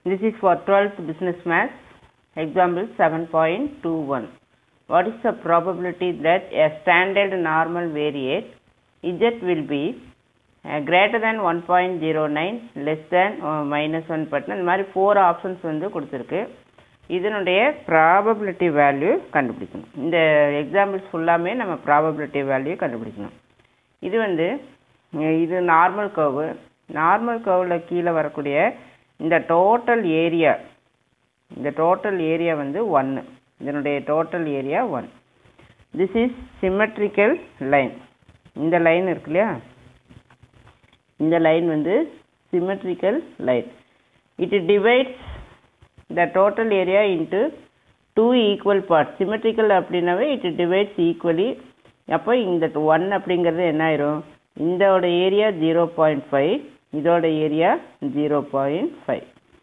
This is for 12th business maths. Example 7.21. What is the probability that a standard normal variate z will be uh, greater than 1.09 less than uh, minus 1 button இந்த மாதிரி four options வந்து கொடுத்துருக்கு இதனுடைய probability value கண்டுபிடிக்கணும் இந்த examples ஃபுல்லாமே நம்ம probability value கண்டுபிடிக்கணும் இது வந்து அஹ் இது நார்மல் கர்வு நார்மல் கர்வில் கீழே வரக்கூடிய இந்த டோட்டல் ஏரியா இந்த டோட்டல் ஏரியா வந்து ஒன்று இதனுடைய total area one this is symmetrical line இந்த லைன் இருக்கு இல்லையா இந்த லைன் வந்து symmetrical line it divides the total area into two equal part symmetrical அப்படின்னாவே இட் டிவைட்ஸ் ஈக்குவலி அப்போ இந்த ஒன் அப்படிங்கிறது என்ன ஆயிரும் இதோட ஏரியா ஜீரோ பாயிண்ட் ஃபைவ் இதோட ஏரியா ஜீரோ பாயிண்ட் ஃபைவ்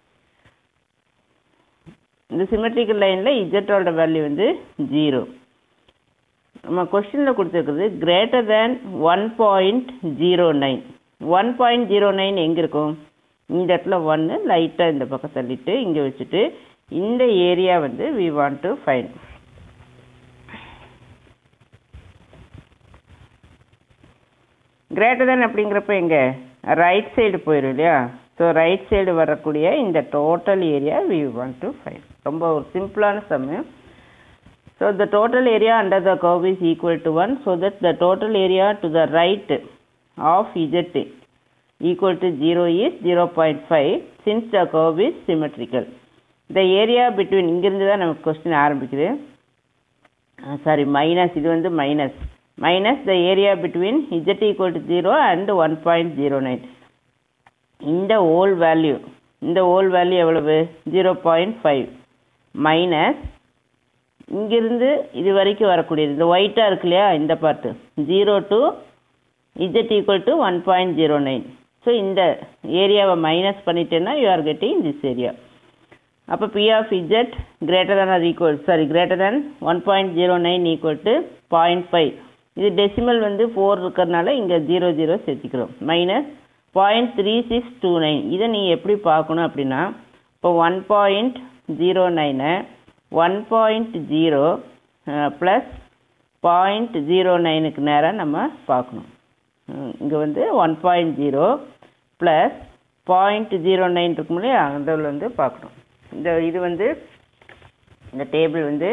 இந்த சிமெட்ரிக்கல் லைனில் இஜெட்டோட வேல்யூ வந்து ஜீரோ நம்ம கொஸ்டினில் கொடுத்துருக்குது greater than one point zero nine one point zero nine எங்கே இருக்கும் இந்த இடத்துல ஒன்று லைட்டாக இந்த பக்கம் தள்ளிட்டு இங்கே வச்சுட்டு இந்த ஏரியா வந்து we want to find greater than அப்படிங்கிறப்ப எங்கே ரைட் சைடு போயிடும் இல்லையா ஸோ ரைட் சைடு வரக்கூடிய இந்த total area we want to find ரொம்ப ஒரு சிம்பிளான சம்மு so the total area under the curve is equal to one so that the total area to the right of Z equal to zero is zero point five since the curve is symmetrical the area between இங்கிருந்து தான் நமக்கு question ஆரம்பிக்குது sorry minus இது வந்து minus minus the area between Z equal to zero and one point zero nine இந்த whole value இந்த whole value எவ்வளவு zero point five minus இங்கிருந்து இது வரைக்கும் வரக்கூடியது இந்த ஒயிட்டாக இருக்கு இல்லையா இந்த part zero to Z equal to one point zero nine so இந்த ஏரியாவை மைனஸ் பண்ணிட்டேன்னா you are getting this area அப்போ P of Z greater than or equal sorry greater than one point zero nine equal to point five இது decimal வந்து four இருக்கிறனால இங்கே zero zero சேர்த்திக்கிறோம் minus point three six two nine இதை நீங்கள் எப்படி பார்க்கணும் அப்படின்னா இப்போ ஒன் பாயிண்ட் ஜீரோ நைனை one point zero plus point zero நைனுக்கு நேராக நம்ம பார்க்கணும் இங்கே வந்து one point zero plus point zero nine இருக்கும் இல்லையா அதில் வந்து பார்க்கணும் இந்த இது வந்து இந்த டேபிள் வந்து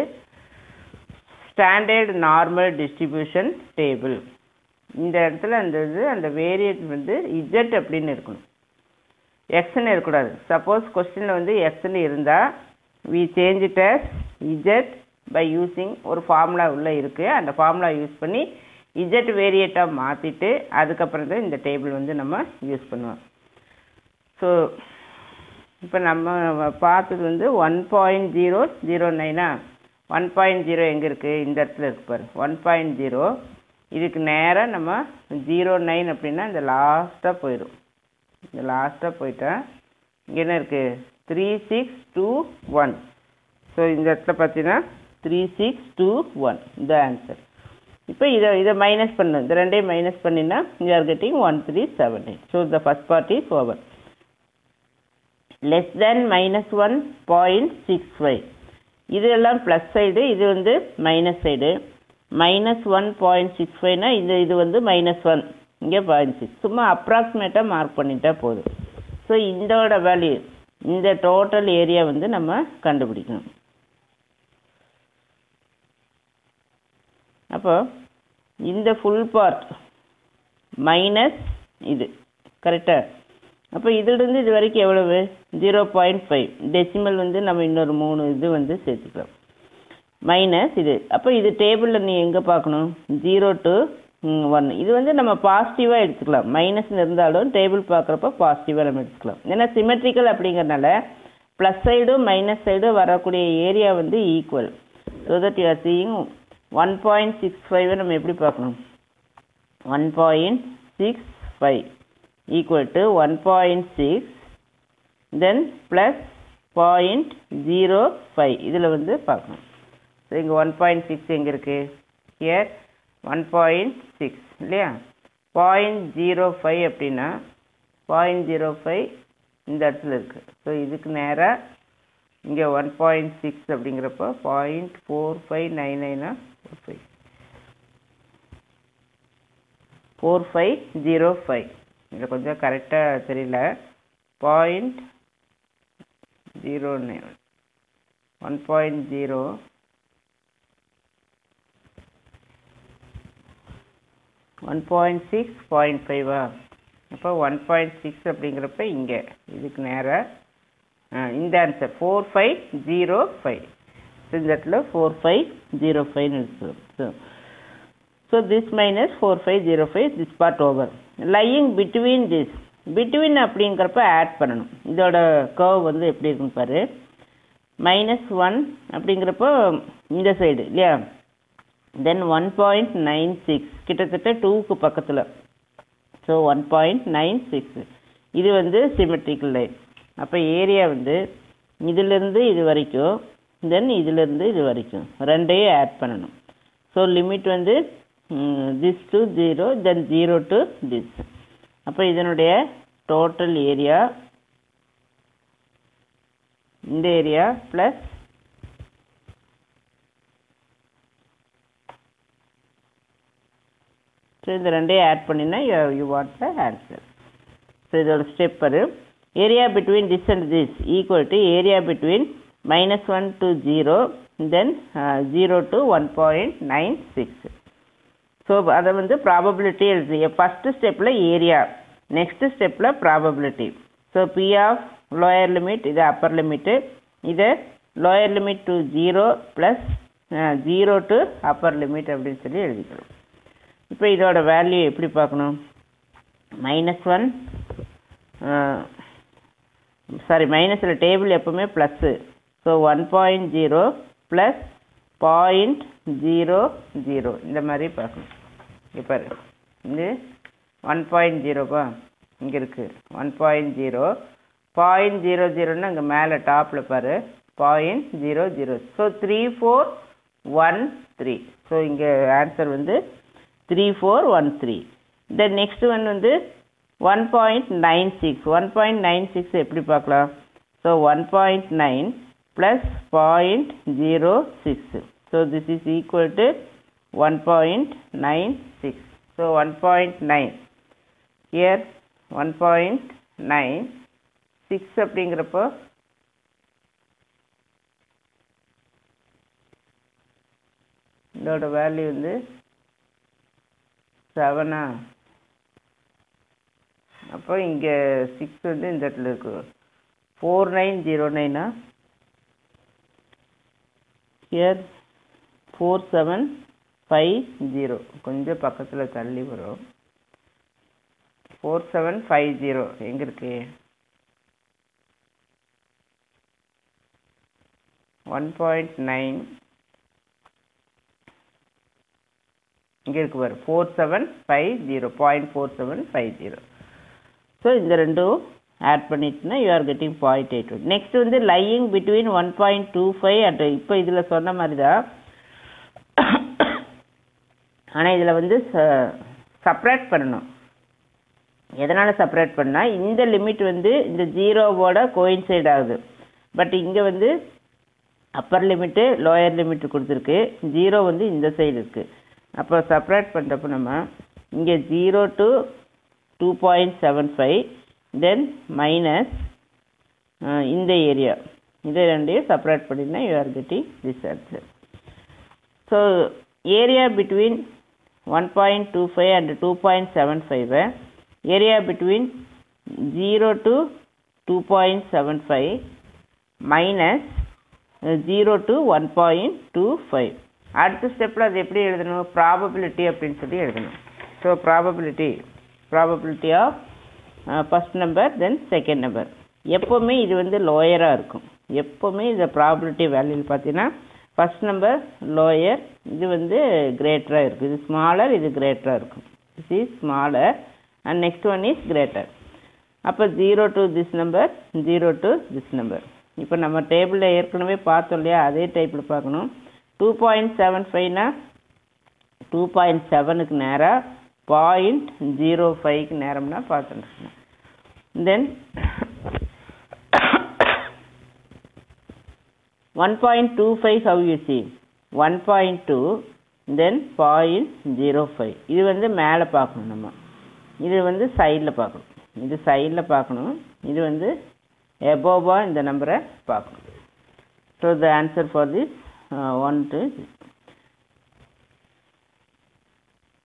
ஸ்டாண்டர்ட் நார்மல் டிஸ்ட்ரிபியூஷன் டேபிள் இந்த இடத்துல அந்த இது அந்த வேரியட் வந்து இஜெட் அப்படின்னு இருக்கணும் எக்ஸ்ன்னு இருக்கக்கூடாது சப்போஸ் கொஸ்டினில் வந்து எக்ஸ்ன்னு இருந்தால் we change it as Z by using ஒரு ஃபார்முலா உள்ளே இருக்குது அந்த ஃபார்முலா யூஸ் பண்ணி இஜெட் வேரியட்டாக மாற்றிட்டு அதுக்கப்புறம் தான் இந்த டேபிள் வந்து நம்ம யூஸ் பண்ணுவோம் ஸோ இப்போ நம்ம பார்த்தது வந்து ஒன் பாயிண்ட் ஜீரோ ஜீரோ நைனா ஒன் பாயிண்ட் ஜீரோ எங்கே இருக்குது இந்த இடத்துல இருக்கு பாரு ஒன் பாயிண்ட் ஜீரோ இதுக்கு நேராக நம்ம ஜீரோ நைன் அப்படின்னா இந்த லாஸ்ட்டாக போயிடும் இந்த லாஸ்ட்டாக போயிட்டா இங்கே என்ன இருக்குது three six two one so இந்த இடத்துல பார்த்தீங்கன்னா த்ரீ சிக்ஸ் டூ ஒன் இந்த ஆன்சர் இப்போ இதை இதை மைனஸ் பண்ணு இந்த ரெண்டையும் மைனஸ் பண்ணினா you are getting one three seven eight so the first part is over less than minus one point six five இது எல்லாம் ப்ளஸ் சைடு இது வந்து minus side minus one point six ஃபைவ்னா இது இது வந்து மைனஸ் ஒன் இங்கே பாயிண்ட் சிக்ஸ் சும்மா அப்ராக்சிமேட்டாக மார்க் பண்ணிட்டா போதும் ஸோ இதோட வேல்யூ இந்த டோட்டல் ஏரியா வந்து நம்ம கண்டுபிடிக்கணும் அப்போ இந்த ஃபுல் பார்ட் மைனஸ் இது கரெக்டாக அப்போ இதிலிருந்து இது வரைக்கும் எவ்வளவு ஜீரோ பாயிண்ட் ஃபைவ் டெசிமல் வந்து நம்ம இன்னொரு மூணு இது வந்து சேர்த்துக்கலாம் மைனஸ் இது அப்போ இது டேபிளில் நீ எங்கே பார்க்கணும் ஜீரோ டு ஒன் இது வந்து நம்ம பாசிட்டிவாக எடுத்துக்கலாம் மைனஸ்னு இருந்தாலும் டேபிள் பார்க்குறப்ப பாசிட்டிவாக நம்ம எடுத்துக்கலாம் ஏன்னா சிமெட்ரிக்கல் அப்படிங்கிறனால ப்ளஸ் சைடும் மைனஸ் சைடும் வரக்கூடிய ஏரியா வந்து equal so that you are seeing one point six ஃபைவை நம்ம எப்படி பார்க்கணும் one point six five equal to 1.6 then plus 0.05 இதில் வந்து பார்க்கணும் ஸோ இங்கே ஒன் பாயிண்ட் சிக்ஸ் எங்கே இருக்குது ஹியர் ஒன் பாயிண்ட் சிக்ஸ் இல்லையா பாயிண்ட் ஜீரோ ஃபைவ் அப்படின்னா பாயிண்ட் ஜீரோ ஃபைவ் இந்த இடத்துல இருக்குது ஸோ இதுக்கு நேராக இங்கே ஒன் பாயிண்ட் சிக்ஸ் அப்படிங்கிறப்போ பாயிண்ட் ஃபோர் ஃபைவ் நைன் நைனா four five four five zero five இது கொஞ்சம் கரெக்டாக தெரியல point zero nine one point zero one point six point ஃபைவா அப்போ ஒன் பாயிண்ட் சிக்ஸ் அப்படிங்கிறப்ப இங்கே இதுக்கு நேராக இந்த answer four five zero five இந்த இடத்துல ஃபோர் ஃபைவ் ஜீரோ ஃபைவ்னு இருக்குது so so this minus four five zero five this part over lying between this between அப்படிங்கிறப்ப ஆட் பண்ணணும் இதோட கர்வ் வந்து எப்படி இருக்குன்னு பாரு மைனஸ் ஒன் அப்படிங்கிறப்போ இந்த சைடு இல்லையா then one point nine six கிட்டத்தட்ட டூக்கு பக்கத்தில் so one point nine six இது வந்து சிமெட்ரிக்கல் லைன் அப்போ ஏரியா வந்து இதிலிருந்து இது வரைக்கும் தென் இதிலிருந்து இது வரைக்கும் ரெண்டையும் ஆட் பண்ணணும் ஸோ லிமிட் வந்து this to zero then zero to this அப்போ இதனுடைய டோட்டல் ஏரியா இந்த ஏரியா ப்ளஸ் ஸோ இந்த ரெண்டையும் ஆட் பண்ணினா you you what the answer so இதோட ஸ்டெப் வரு area between this and this equal to area between minus one to zero then zero to one point nine six so அதை வந்து probability எழுது first ஸ்டெப்பில் area next ஸ்டெப்பில் probability so P of lower limit இது upper limit இது lower limit to zero plus zero to upper limit அப்படின்னு சொல்லி எழுதிக்கிறோம் இப்போ இதோட வேல்யூ எப்படி பார்க்கணும் மைனஸ் ஒன் சாரி மைனஸில் டேபிள் எப்போவுமே plus so one point zero plus point zero zero இந்த மாதிரி பார்க்கணும் இங்கே பாரு இது ஒன் பாயிண்ட் ஜீரோப்பா இங்கே இருக்குது one point zero point zero ஜீரோன்னு அங்கே மேலே டாப்பில் பாரு point zero zero so three four one three so இங்கே ஆன்சர் வந்து three four one three then next one வந்து one point nine six one point nine six எப்படி பார்க்கலாம் so one point nine plus point zero six so this is equal to one point nine six so one point nine here one point nine six அப்படிங்கிறப்போ இதோட value வந்து செவனா அப்போ இங்கே six வந்து இந்த இடத்துல இருக்கு ஃபோர் நைன் ஜீரோ நைனா here four seven five zero கொஞ்சம் பக்கத்தில் தள்ளி வரும் ஃபோர் செவன் ஃபைவ் ஜீரோ எங்கே இருக்கு ஒன் பாயிண்ட் நைன் இங்கே இருக்கு பாரு four seven five zero point four seven five zero so இந்த ரெண்டும் ஆட் பண்ணிட்டுனா you are getting point eight one next வந்து lying between one point two five and இப்போ இதில் சொன்ன மாதிரி தான் ஆனால் இதில் வந்து செப்ரேட் பண்ணணும் எதனால் செப்ரேட் பண்ணால் இந்த லிமிட் வந்து இந்த ஜீரோவோட கோயின்சைட் ஆகுது பட் இங்கே வந்து அப்பர் லிமிட்டு லோயர் லிமிட்டு கொடுத்துருக்கு ஜீரோ வந்து இந்த சைடு இருக்குது அப்போ செப்ரேட் பண்ணுறப்போ நம்ம இங்கே zero to two point seven five then minus இந்த ஏரியா இதை ரெண்டையும் செப்பரேட் பண்ணினா you are getting this answer so area between one point two five and two point seven five area between zero to two point seven five minus zero to one point two five அடுத்த ஸ்டெப்பில் அது எப்படி எழுதணும் probability அப்படின்னு சொல்லி எழுதணும் ஸோ probability probability of first number then second number எப்போவுமே இது வந்து லோயராக இருக்கும் எப்போவுமே இந்த ப்ராபபிலிட்டி வேல்யூ பார்த்தீங்கன்னா ஃபஸ்ட் நம்பர் லோயர் இது வந்து கிரேட்டராக இருக்கும் இது ஸ்மாலர் இது கிரேட்டராக இருக்கும் this is smaller and next one is greater அப்போ zero to this number zero to this number இப்போ நம்ம டேபிளில் ஏற்கனவே பார்த்தோம் இல்லையா அதே டைப்பில் பார்க்கணும் டூ பாயிண்ட் செவன் ஃபைவ்னா டூ பாயிண்ட் செவனுக்கு நேராக பாயிண்ட் ஜீரோ ஃபைவ்க்கு நேரம்னா பார்த்துட்டு then one point two five how you see one point two then point zero five இது வந்து மேலே பார்க்கணும் நம்ம இது வந்து சைடில் பார்க்கணும் இது சைடில் பார்க்கணும் இது வந்து எபோவாக இந்த நம்பரை பார்க்கணும் so the answer for this one to